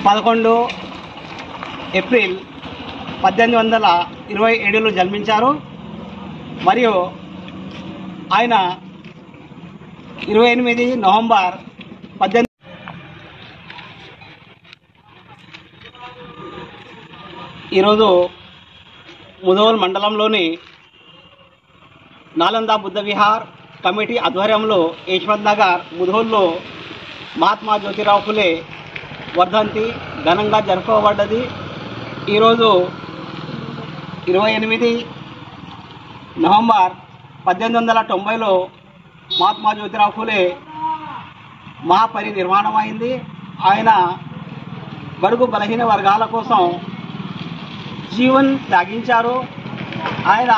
పదకొండు ఏప్రిల్ పద్దెనిమిది వందల ఇరవై ఏడులో జన్మించారు మరియు ఆయన ఇరవై ఎనిమిది నవంబర్ పద్దెనిమిది ఈరోజు ముదోల్ మండలంలోని నాలంద బుద్ధ విహార్ కమిటీ ఆధ్వర్యంలో యశ్వంత్ నగర్ ముధోల్లో మహాత్మా జ్యోతిరావు ఫులే వర్ధంతి ఘనంగా జరుపుకోబడ్డది ఈరోజు ఇరవై ఎనిమిది నవంబర్ పద్దెనిమిది వందల తొంభైలో మహాత్మా జ్యోతిరావు ఫులే మహాపరినిర్వాణం అయింది ఆయన బడుగు బలహీన వర్గాల కోసం జీవన్ త్యాగించారు ఆయన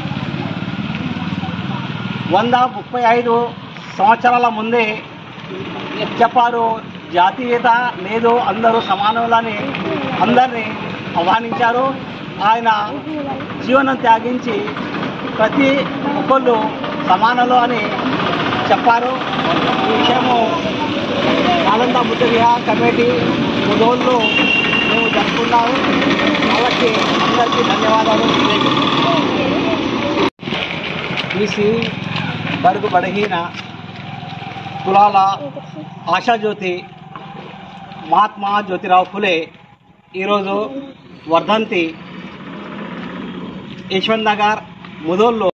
వంద ముప్పై ఐదు సంవత్సరాల ముందే చెప్పారు జాతీయత లేదు అందరూ సమానులని అందరినీ ఆహ్వానించారు ఆయన జీవనం త్యాగించి ప్రతి ఒక్కళ్ళు సమానులు అని చెప్పారు ఈ విషయము నాలంద బుద్ధ విహార్ కమిటీ ముదోళ్ళు మేము జరుపుకున్నాము కాబట్టి అందరికీ ధన్యవాదాలు బీసీ బడుగు బడహీన కులాల ఆశాజ్యోతి మహాత్మా జ్యోతిరావు ఫులే ఈరోజు వర్ధంతి యశ్వంత్ నగర్ ముదోల్లో